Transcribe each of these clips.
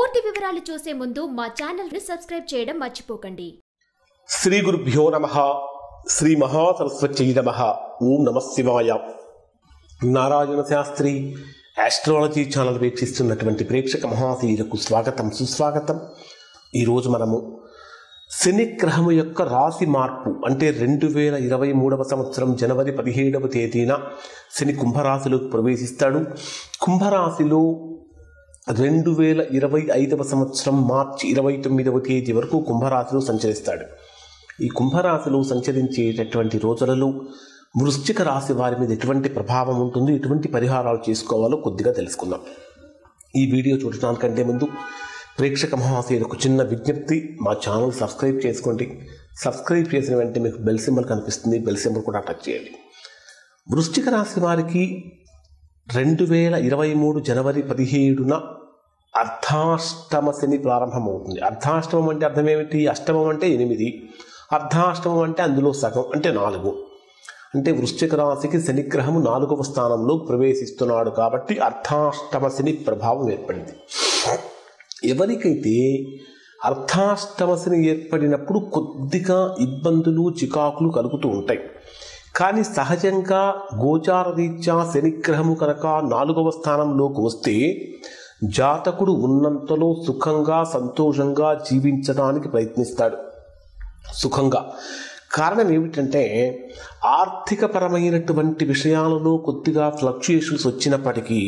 పూర్తి వివరాలు చూసే ముందు మా ఛానల్ ని సబ్స్క్రైబ్ చేయడం మర్చిపోకండి శ్రీ గురుభ్యో నమ శ్రీ మహాసరస్వత్యై నమ ఓం నమ శివాయ నారాయణ శాస్త్రి ఆస్ట్రాలజీ ఛానల్ వీక్షిస్తున్నటువంటి ప్రేక్షక మహాశీలకు స్వాగతం సుస్వాగతం ఈరోజు మనము శని గ్రహము యొక్క రాశి మార్పు అంటే రెండు వేల ఇరవై మూడవ సంవత్సరం జనవరి పదిహేడవ తేదీన శని కుంభరాశిలోకి ప్రవేశిస్తాడు కుంభరాశిలో రెండు వేల ఇరవై ఐదవ సంవత్సరం మార్చి ఇరవై తొమ్మిదవ తేదీ వరకు కుంభరాశిలో సంచరిస్తాడు ఈ కుంభరాశిలో సంచరించేటటువంటి రోజులలో వృశ్చిక రాశి వారి మీద ఎటువంటి ప్రభావం ఉంటుంది ఎటువంటి పరిహారాలు చేసుకోవాలో కొద్దిగా తెలుసుకుందాం ఈ వీడియో చూడటానికంటే ముందు ప్రేక్షక మహాశయులకు చిన్న విజ్ఞప్తి మా ఛానల్ సబ్స్క్రైబ్ చేసుకోండి సబ్స్క్రైబ్ చేసిన వెంటనే మీకు బెల్ సింబల్ కనిపిస్తుంది బెల్ సింబల్ కూడా టచ్ చేయండి వృశ్చిక రాశి వారికి రెండు వేల ఇరవై మూడు జనవరి పదిహేడున అర్ధాష్టమ శని ప్రారంభమవుతుంది అర్ధాష్టమం అంటే అర్థం ఏమిటి అష్టమం అంటే ఎనిమిది అర్ధాష్టమం అంటే అందులో సగం అంటే నాలుగు అంటే వృశ్చిక రాశికి శనిగ్రహము నాలుగవ స్థానంలో ప్రవేశిస్తున్నాడు కాబట్టి అర్ధాష్టమ శని ప్రభావం ఏర్పడింది ఎవరికైతే అర్ధాష్టమ శని ఏర్పడినప్పుడు కొద్దిగా ఇబ్బందులు చికాకులు కలుగుతూ ఉంటాయి కానీ సహజంగా గోచార రీత్యా శనిగ్రహము కనుక నాలుగవ స్థానంలోకి వస్తే జాతకుడు ఉన్నంతలో సుఖంగా సంతోషంగా జీవించడానికి ప్రయత్నిస్తాడు సుఖంగా కారణం ఏమిటంటే ఆర్థికపరమైనటువంటి విషయాలలో కొద్దిగా ఫ్లక్చుయేషన్స్ వచ్చినప్పటికీ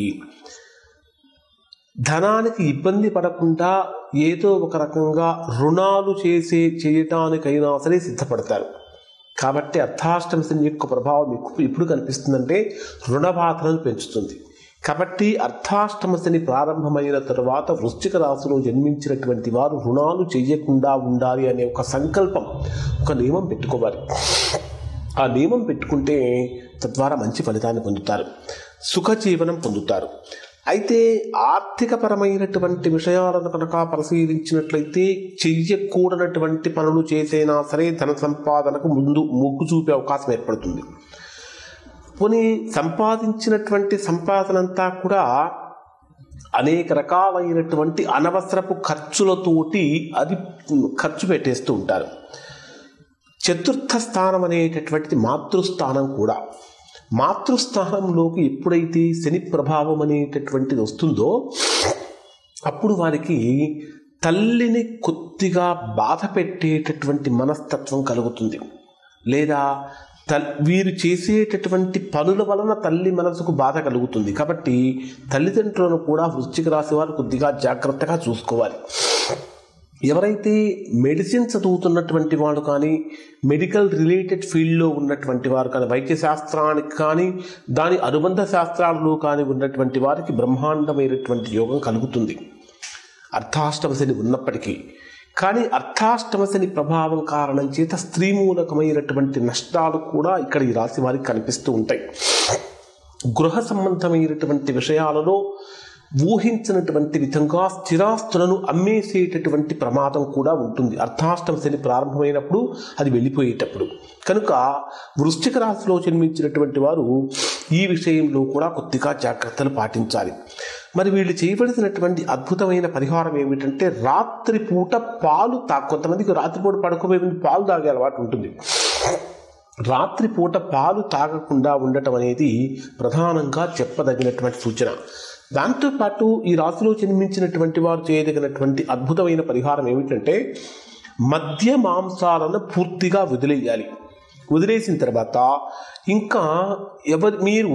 ధనానికి ఇబ్బంది పడకుండా ఏదో ఒక రకంగా రుణాలు చేసే చేయటానికైనా సరే సిద్ధపడతారు కాబట్టి అర్థాష్టమ శని యొక్క ప్రభావం ఎక్కువ ఎప్పుడు కనిపిస్తుందంటే రుణ బాధలను పెంచుతుంది కాబట్టి అర్థాష్టమ శని ప్రారంభమైన తరువాత వృశ్చిక రాశిలో జన్మించినటువంటి వారు రుణాలు చేయకుండా ఉండాలి అనే ఒక సంకల్పం ఒక నియమం పెట్టుకోవాలి ఆ నియమం పెట్టుకుంటే తద్వారా మంచి ఫలితాన్ని పొందుతారు సుఖ జీవనం పొందుతారు అయితే ఆర్థికపరమైనటువంటి విషయాలను కనుక పరిశీలించినట్లయితే చెయ్యకూడనటువంటి పనులు చేసైనా సరే ధన సంపాదనకు ముందు మొగ్గు చూపే అవకాశం ఏర్పడుతుంది పోనీ సంపాదించినటువంటి సంపాదన అంతా కూడా అనేక రకాలైనటువంటి అనవసరపు ఖర్చులతోటి అది ఖర్చు పెట్టేస్తూ ఉంటారు చతుర్థ స్థానం అనేటటువంటిది మాతృస్థానం కూడా మాతృస్థానంలోకి ఎప్పుడైతే శని ప్రభావం అనేటటువంటిది వస్తుందో అప్పుడు వారికి తల్లిని కొద్దిగా బాధ పెట్టేటటువంటి మనస్తత్వం కలుగుతుంది లేదా తల్ వీరు చేసేటటువంటి పనుల వలన తల్లి మనసుకు బాధ కలుగుతుంది కాబట్టి తల్లిదండ్రులను కూడా వృశ్చిక రాశి వారు కొద్దిగా జాగ్రత్తగా చూసుకోవాలి ఎవరైతే మెడిసిన్ చదువుతున్నటువంటి వాళ్ళు కానీ మెడికల్ రిలేటెడ్ ఫీల్డ్లో ఉన్నటువంటి వారు కానీ వైద్య శాస్త్రానికి కానీ దాని అనుబంధ శాస్త్రాలలో కానీ ఉన్నటువంటి వారికి బ్రహ్మాండమైనటువంటి యోగం కలుగుతుంది అర్థాష్టమ శని ఉన్నప్పటికీ కానీ అర్థాష్టమ శని ప్రభావం కారణం చేత స్త్రీ మూలకమైనటువంటి నష్టాలు కూడా ఇక్కడ ఈ రాశి వారికి కనిపిస్తూ ఉంటాయి గృహ సంబంధమైనటువంటి విషయాలలో ఊహించినటువంటి విధంగా స్థిరాస్తులను అమ్మేసేటటువంటి ప్రమాదం కూడా ఉంటుంది అర్థాష్టమ శని ప్రారంభమైనప్పుడు అది వెళ్ళిపోయేటప్పుడు కనుక వృశ్చిక రాశిలో జన్మించినటువంటి వారు ఈ విషయంలో కూడా కొద్దిగా జాగ్రత్తలు పాటించాలి మరి వీళ్ళు చేయవలసినటువంటి అద్భుతమైన పరిహారం ఏమిటంటే రాత్రిపూట పాలు తా కొంతమందికి రాత్రిపూట పడుకోబోయే ముందు పాలు తాగే అలవాటు ఉంటుంది రాత్రిపూట పాలు తాగకుండా ఉండటం అనేది ప్రధానంగా చెప్పదగినటువంటి సూచన దాంతోపాటు ఈ రాశిలో జన్మించినటువంటి వారు చేయదగినటువంటి అద్భుతమైన పరిహారం ఏమిటంటే మద్య మాంసాలను పూర్తిగా వదిలేయాలి వదిలేసిన తర్వాత ఇంకా ఎవరి మీరు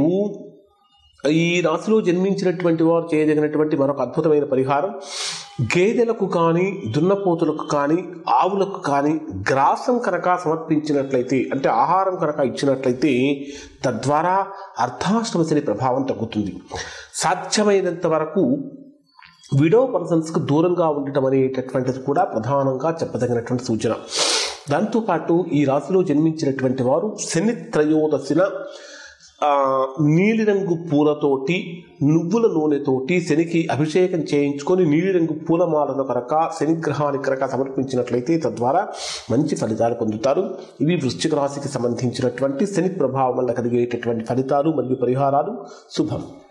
ఈ రాశిలో జన్మించినటువంటి వారు చేయదగినటువంటి మరొక అద్భుతమైన పరిహారం గేదెలకు కానీ దున్నపోతులకు కానీ ఆవులకు కానీ గ్రాసం కనుక సమర్పించినట్లయితే అంటే ఆహారం కనుక ఇచ్చినట్లయితే తద్వారా అర్ధాష్టమ శని ప్రభావం తగ్గుతుంది సాధ్యమైనంత వరకు విడో పర్సన్స్కు దూరంగా ఉండటం అనేటటువంటిది కూడా ప్రధానంగా చెప్పదగినటువంటి సూచన దాంతోపాటు ఈ రాశిలో జన్మించినటువంటి వారు శని త్రయోదశిన ఆ, నీలిరంగు పూలతోటి నువ్వుల నూనెతోటి శనికి అభిషేకం చేయించుకొని నీలిరంగు పూలమాలను కనుక శనిగ్రహానికి కనుక సమర్పించినట్లయితే తద్వారా మంచి ఫలితాలు పొందుతారు ఇవి వృశ్చిక రాశికి సంబంధించినటువంటి శని ప్రభావం వల్ల కలిగేటటువంటి ఫలితాలు మరియు పరిహారాలు శుభం